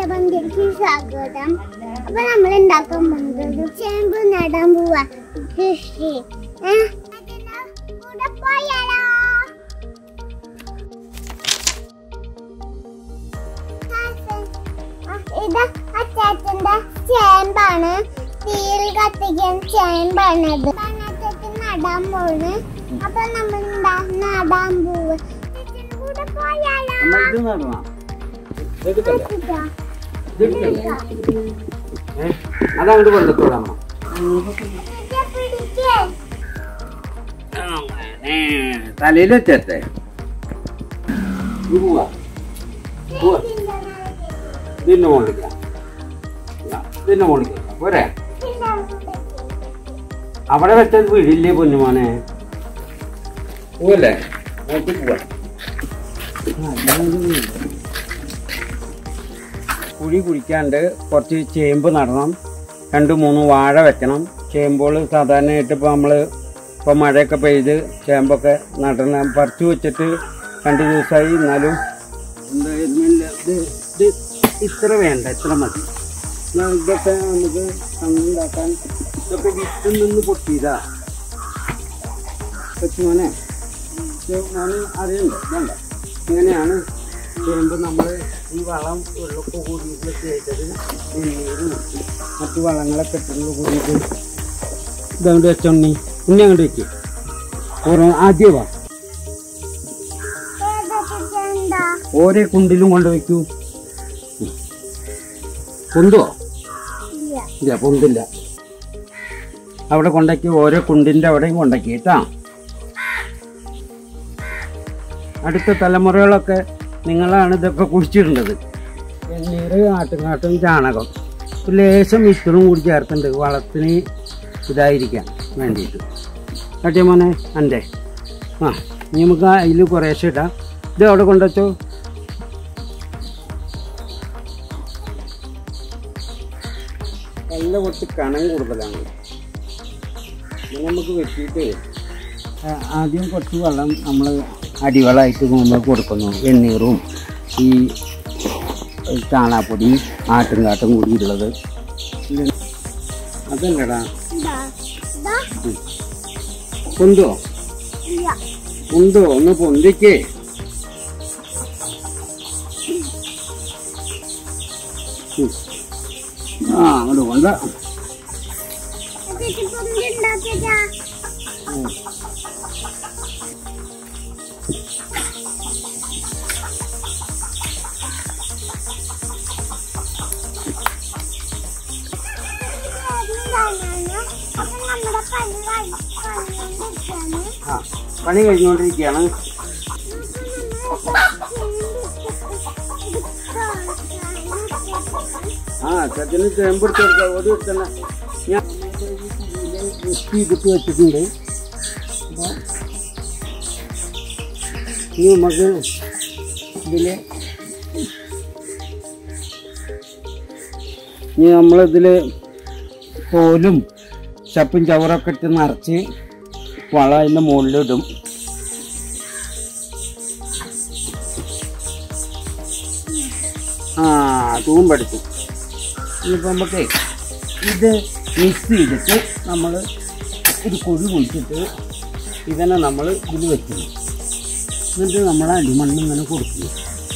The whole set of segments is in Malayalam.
പന്തിക്ക് സ്വാഗതം അപ്പൊ നമ്മൾ ഉണ്ടാക്കാൻ പോകുന്നത് ചേമ്പ് നടാൻ പോവാ കൃഷി ഏ? അതിന് കൂടെ പോയാലോ ആ, ഇത് അച്ചാച്ചന്റെ ചേമ്പാണ് തീയിൽ കത്തിക്കാൻ ചേമ്പാണ് ഇത് അച്ചാച്ചൻ നടാൻ പോണ് അപ്പൊ നമ്മൾ എന്താ നടാൻ പോവ് അച്ചാച്ചന്റെ കൂടെ പോയാലോ നമ്മൾ ഇത് നടണം ഇതെടുക്കല്ലേ ഇതാ. ഇതെടുക്കല്ലേ ഏ അതങ്ങോട്ട് കൊല്ലത്തോളാം ഇത് പിടിക്ക്. തലയിൽ വെച്ചേ പോവാ പോവാ ഇതിന്റെ മുകളിലേക്കാ ഇതിന്റെ മുകളിലേക്കാ പോരെ അവിടെ വെച്ചാൽ വീടില്ലേ പൊന്നുമോനെ പോവല്ലേ നോക്കി പോവാ കുഴി കുഴിക്കാണ്ട് കുറച്ച് ചേമ്പ് നടണം രണ്ട് മൂന്ന് വാഴ വെക്കണം ചേമ്പുകൾ സാധാരണയായിട്ട് ഇപ്പോൾ നമ്മൾ ഇപ്പോൾ മഴയൊക്കെ പെയ്ത് ചേമ്പൊക്കെ നടണം പറിച്ചു വെച്ചിട്ട് രണ്ട് ദിവസമായി എന്നാലും എന്തായിരുന്നു ഇല്ല, ഇത് ഇത് ഇത്ര വേണ്ട ഇത്ര മതി എന്നാ ഇതൊക്കെ നമുക്ക് ഉണ്ടാക്കാൻ ഇതൊക്കെ വിത്തിൽ നിന്ന് പൊട്ടിയതാ കൊച്ചുമോനെ ഇത് മോന് അറിയണ്ടോ വേണ്ട ഇങ്ങനെയാണ് ചേമ്പ് നമ്മൾ ഈ വളം വെള്ളമൊക്കെ കൂടിയിട്ട് ചെയ്തത് നീരും മറ്റു വളങ്ങളൊക്കെ ഇട്ടുള്ള കൂടിയിട്ട് ഇതങ്ങോട്ട് വെച്ചോണ്ണി ഉണ്ണി അങ്ങോട്ട് വെക്ക് ഓരോ ആദ്യം വാ ഏതൊക്കെ ചെണ്ടാ? ഓരോ കുണ്ടിലും കൊണ്ട് വെക്കൂ പൊന്തുവോ ഇല്ല. ഇല്ല പൊന്തില്ല അവിടെ കൊണ്ടാക്കി ഓരോ കുണ്ടിന്റെ അവിടെയും കൊണ്ടാക്കി കേട്ടാ അടുത്ത തലമുറകളൊക്കെ നിങ്ങളാണ് ഇതൊക്കെ കുഴിച്ചിടേണ്ടത് വെണ്ണീര് ആട്ടുംകാട്ടും ചാണകം ഒരു ലേശം മിശ്രം കൂടി ചേർത്തുണ്ട് വളത്തിന് ഇതായിരിക്കാൻ വേണ്ടിയിട്ട് കാട്ടിയ മോനെ എൻ്റെ ആ ഇനി നമുക്ക് അതിൽ കുറേശ്ശെ ഇടാം ഇത് അവിടെ കൊണ്ടുവച്ചോ നല്ല കുറച്ച് കനം കൂടുതലാണ് ഇത് നമുക്ക് വെട്ടിയിട്ട് ആ, ആദ്യം കുറച്ച് വെള്ളം നമ്മൾ അടിവളമായിട്ട് നമ്മൾ കൊടുക്കുന്നു വെണ്ണീറും ഈ ചാണാപ്പൊടി ആട്ടുംകാട്ടും കൂടി ഉള്ളത് ഇത് അതല്ലടാ ഇതാ. ഇതാ. പൊന്തോ ഇല്ല. പൊന്തോ ഒന്ന് പൊന്തിക്കേ ഉം. ആ അങ്ങോട്ട് കൊണ്ട ഇതിട്ട് പൊന്തി ഉണ്ടാക്കിയതാ. ഇതാണ്. അപ്പൊ നമ്മുടെ പണി കഴി- കഴിഞ്ഞോണ്ടിരിക്കാണ്. ആ പണി കഴിഞ്ഞുകൊണ്ടിരിക്കുകയാണ് ആ ചത്തിന് ചേമ്പ് എടുത്ത് കൊടുക്കാം ഒരു എടുത്തന്നെ ഞാൻ മിക്സ് ചെയ്തിട്ട് വെച്ചിട്ടുണ്ട് അപ്പോൾ ഇനി നമുക്ക് ഇതിൽ ഇനി നമ്മളിതിൽ തോലും ചപ്പും ചവറൊക്കെ ഇട്ട് നിറച്ച് വള അതിൻ്റെ മുകളിലിടും ആ തൂമ്പെടുത്തു ഇനിയിപ്പോൾ നമുക്ക് ഇത് മിക്സ് ചെയ്തിട്ട് നമ്മൾ ഒരു കുഴി കുഴിച്ചിട്ട് ഇതിനെ നമ്മൾ ഇതിൽ വെക്കുന്നു എന്നിട്ട് നമ്മൾ അടിമണ്ണ് ഇങ്ങനെ കൊടുക്കുന്നു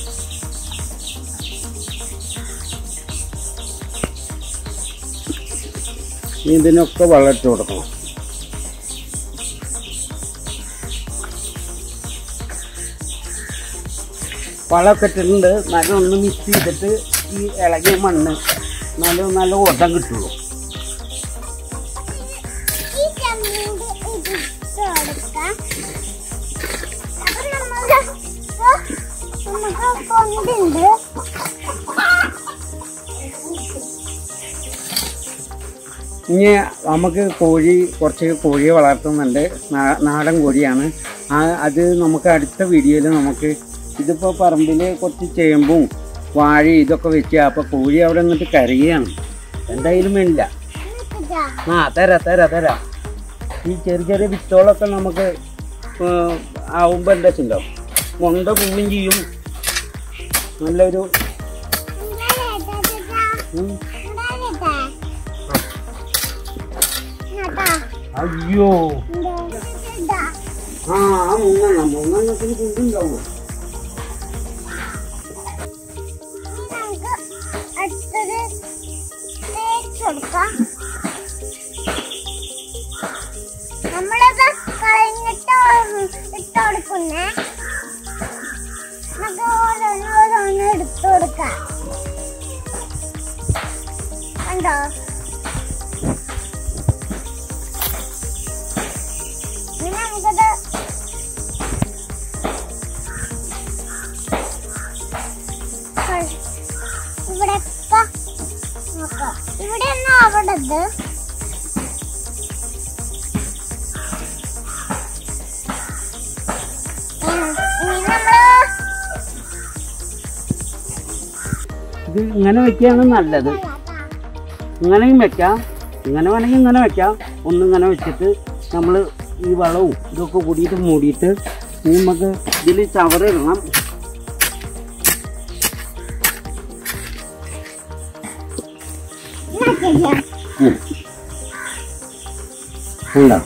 ഇനി ഇതിനൊക്കെ വളർത്തി കൊടുക്കണം വളമൊക്കെ ഇട്ടിട്ടുണ്ട് നല്ല ഒന്ന് മിക്സ് ചെയ്തിട്ട് ഈ ഇളകിയ മണ്ണ് നല്ല നല്ല ഓട്ടം കിട്ടുള്ളൂ ഈ ചെമ്മീൻ്റെ ഇത് കൊടുക്കാം. അപ്പൊ നമുക്ക് നമുക്ക് പൊന്തുണ്ട് ഇനി നമുക്ക് കോഴി കുറച്ച് കോഴിയെ വളർത്തുന്നുണ്ട് നാ- നാടൻ കോഴിയാണ് ആ അത് നമുക്ക് അടുത്ത വീഡിയോയിൽ നമുക്ക് ഇതിപ്പോൾ പറമ്പിൽ കുറച്ച് ചേമ്പും വാഴയും ഇതൊക്കെ വെച്ച് അപ്പോൾ കോഴി അവിടെ നിന്നിട്ട് കരയുകയാണ് എന്തായാലും വേണ്ടില്ല ഇതാ. ആ തരാ തരാ തരാ ഈ ചെറിയ ചെറിയ വിത്തോളൊക്കെ നമുക്ക് ആവുമ്പോൾ എന്താ വെച്ചിട്ടുണ്ടോ മുണ്ട പുണ്യം ചെയ്യും നല്ലൊരു ഇങ്ങനെ ഉം. ഇങ്ങടാ ഇങ്ങട്ടാ അയ്യോ ഇതാ ആ ആ മൂന്നെണ്ണം മൂന്നെണ്ണത്തിന് കുണ്ടുണ്ടാവും ഇനി നമുക്ക് അടുത്തത് തേച്ച് കൊടുക്കാം നമ്മളത് കഴിഞ്ഞിട്ട് ഇട്ട് കൊടുക്കുന്നേ നമുക്ക് ഓരോന്ന് ഓരോന്ന് എടുത്തു കൊടുക്കാം കണ്ടോ ഇനി നമുക്കത് ഇവിടെ നോക്കാം ഇവിടെ ഒന്നും അവിടത് ഇനി നമ്മള് ഇത് ഇങ്ങനെ വെക്കുകയാണ് നല്ലത് ഇങ്ങനെയും വെക്കാം ഇങ്ങനെ വേണമെങ്കിൽ ഇങ്ങനെ വെക്കാം ഒന്നിങ്ങനെ വെച്ചിട്ട് നമ്മൾ ഈ വളവും ഇതൊക്കെ കൂടിയിട്ട് മൂടിയിട്ട് ഇനി നമുക്ക് ഇതിൽ ചവറിടണം എന്നാ ചെയ്യാം ഉണ്ടോ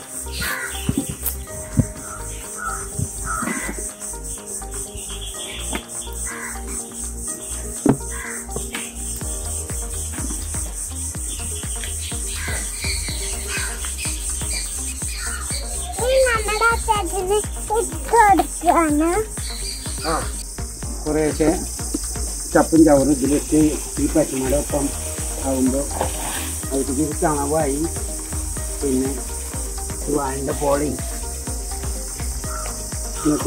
ഇനി നമ്മുടെ അച്ചാച്ചന് ഇട്ട് കൊടുക്കുകയാണ് ആ കുറേശ്ശെ ചപ്പും ചവറും ഇതിലിട്ട് ഈ പച്ചമുളകൊപ്പം ആകുമ്പോൾ അതിലേക്ക് ചണവായി പിന്നെ ഈ വാഴൻ്റെ പോളയും എന്നിട്ട്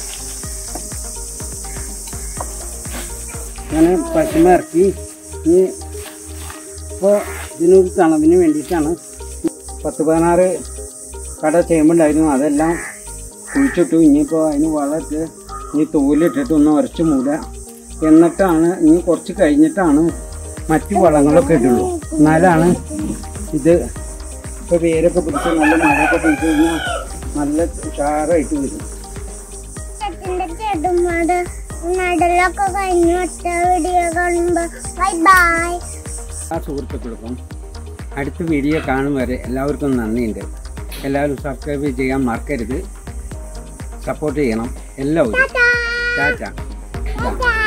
ഞാൻ പശുമ ഇറക്കി ഇനി ഇപ്പോൾ ഇതിനൊരു തണവിന് വേണ്ടിയിട്ടാണ് പത്ത് പതിനാറ് കട ചേമ്പുണ്ടായിരുന്നു അതെല്ലാം കുഴിച്ചിട്ടു ഇനിയിപ്പോൾ അതിന് വളമിട്ട് ഇനി തോലിട്ടിട്ട് ഒന്ന് ഉരച്ച് മൂടുക എന്നിട്ടാണ് ഇനി കുറച്ച് കഴിഞ്ഞിട്ടാണ് മറ്റു വളങ്ങളൊക്കെ ഇടുള്ളൂ എന്നാലാണ് ഇത് ഇപ്പോൾ വേരൊക്കെ പിടിച്ച് നല്ല മഴയൊക്കെ പിടിച്ച് കഴിഞ്ഞാൽ നല്ല ഉഷാറായിട്ട് വരും അച്ഛൻ്റെ ചെടുമാട് നടലൊക്കെ കഴിഞ്ഞു ഒറ്റ വീഡിയോ കാണുമ്പോ ബൈ ബൈ ആ സുഹൃത്തുക്കൾക്കും അടുത്ത വീഡിയോ കാണും വരെ എല്ലാവർക്കും നന്ദിയുണ്ട് എല്ലാവരും സബ്സ്ക്രൈബ് ചെയ്യാൻ മറക്കരുത് സപ്പോർട്ട് ചെയ്യണം എല്ലാവരും ടാറ്റാ ടാറ്റ ടാറ്റാ